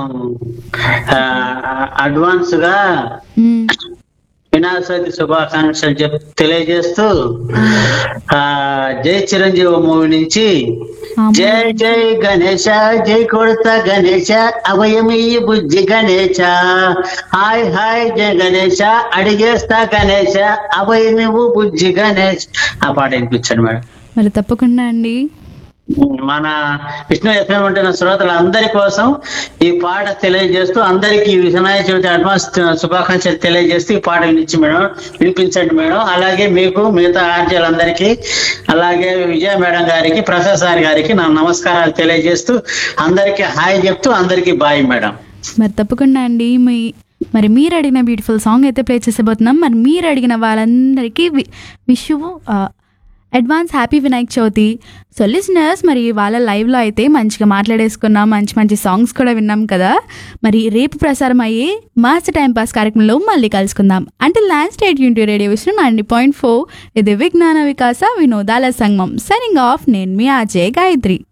Advance గా మ్మ్. వినాయక చవితి శుభాకాంక్షలు చెప్ తెలియజేస్తూ ఆ జై చిరంజీవి మూవీ నుంచి అమ్మ. జై జై గణేశ జై కొడత గణేశ అభయమీ బుజ్జి గణేశ హాయ్ హాయ్ జై గణేశ అడిగేస్తా గణేశ అభయమివు బుజ్జి గణేష్ ఆ పాట వినిపించండి మేడం మరి తప్పకుండా అండి మన విష్ణు ఎఫ్ఎం ఉంటున్న శ్రోతలందరి కోసం ఈ పాట తెలియజేస్తూ అందరికీ వినాయక చవితి అడ్వాన్స్ శుభాకాంక్షలు తెలియజేస్తూ ఈ పాట వినిచ్చి మేడం వినిపించండి మేడం అలాగే మీకు మిగతా ఆర్జీలందరికీ అలాగే విజయ మేడం గారికి ప్రసాద్ సార్ గారికి నా నమస్కారాలు తెలియజేస్తూ అందరికీ హాయ్ చెప్తూ అందరికీ బాయ్ మేడం మరి తప్పకుండా అండి మీ మరి మీరు అడిగిన బ్యూటిఫుల్ సాంగ్ అయితే ప్లే చేసేబోతున్నాం మరి మీరు అడిగిన వాళ్ళందరికీ వి- wish you advance happy Vinayak Chavithi so listeners మరి వాళ్ళ లైవ్లో అయితే మంచిగా మాట్లాడేసుకున్నాం మంచి మంచి సాంగ్స్ కూడా విన్నాం కదా మరి రేపు ప్రసారం అయ్యే మాస్టర్ టైం పాస్ కార్యక్రమంలో మళ్ళీ కలుసుకుందాం అంటే ల్యాండ్ స్టేట్ యూనిటీ రేడియో విషయం నైంటీ పాయింట్ ఫోర్ ఇది విజ్ఞాన వికాస వినోదాల సంగమం సైనింగ్ ఆఫ్ నేను మీ అజయ్ గాయత్రి